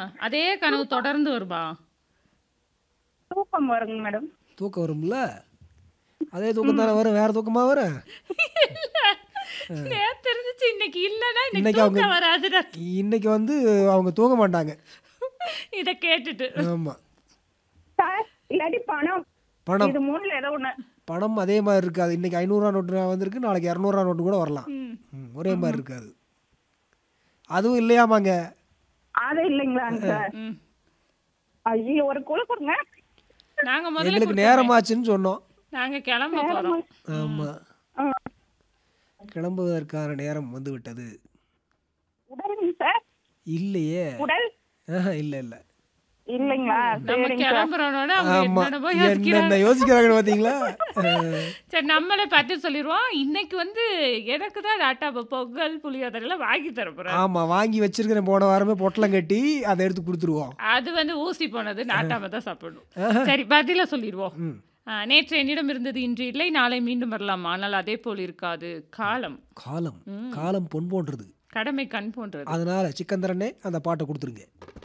அதே கனவு தொடர்ந்து வருமா தூக்கம் வருங்க மேடம் தூக்கம் வரும்ல அதே தூக்கம் தானே வரும் வேற தூக்கமா வரும் நேத்து இருந்துச்சு இன்னைக்கு இல்லைன்னா இன்னைக்கு இன்னைக்கு அவங்க- தூக்கம் வராதுடா இன்னைக்கு வந்து அவங்க தூங்க மாட்டாங்க இத கேட்டுட்டு ஆமா சார் இல்லாட்டி பணம் பணம் இது மூணுல ஏதோ ஒண்ணு பணம் அதே மாதிரி இருக்காது இன்னைக்கு ஐநூறுரூவா நோட்டு வந்திருக்கு நாளைக்கு இரநூறுவா நோட்டு கூட வரலாம் ம். ம், ஒரே மாதிரி இருக்காது அதுவும் இல்லையாமாங்க அது இல்லைங்களாங்க சார் ம். ஐயோ ஒரு குழு கொடுங்க நாங்க முதல்ல எங்களுக்கு கொடுத்தோமே. நேரமாச்சுன்னு சொன்னோம் நாங்க கிளம்ப போறோம் ஆமா ஆ. கிளம்புவதற்கான நேரம் வந்து விட்டது உடலுங்க சார் இல்லையே உடல் ஆஹா, இல்ல இல்ல இல்லைங்களா நம்ம சரிங்க சார் கிளம்புறோட அவங்க ஆமா என்னென்னமோ என்னென்ன யோசிக்கிறாங்க யோசிக்கிறாங்க பாத்தீங்களா அஹ், சரி நம்மளே பார்த்து சொல்லிடுவோம் இன்னைக்கு வந்து எனக்கு தான் டாட்டா பொங்கல் புளியோதரெல்லாம் வாங்கி தர போறேன் ஆமா வாங்கி வச்சிருக்கிறேன் போன வாரமே பொட்டலம் கட்டி அதை எடுத்து கொடுத்துருவோம் அது வந்து ஊசி போனது நாட்டாம தான் சாப்பிடணும் சரி பதில சொல்லிடுவோம் ம். ஆ, நேற்று என்னிடம் இருந்தது இன்று இல்லை நாளை மீண்டும் வரலாம் ஆனால் அதே போல் இருக்காது காலம் காலம் காலம் பொன் போன்றது கடமை கண் போன்றது அதனால சிக்கந்தரனே அந்த பாட்டை கொடுத்துருங்க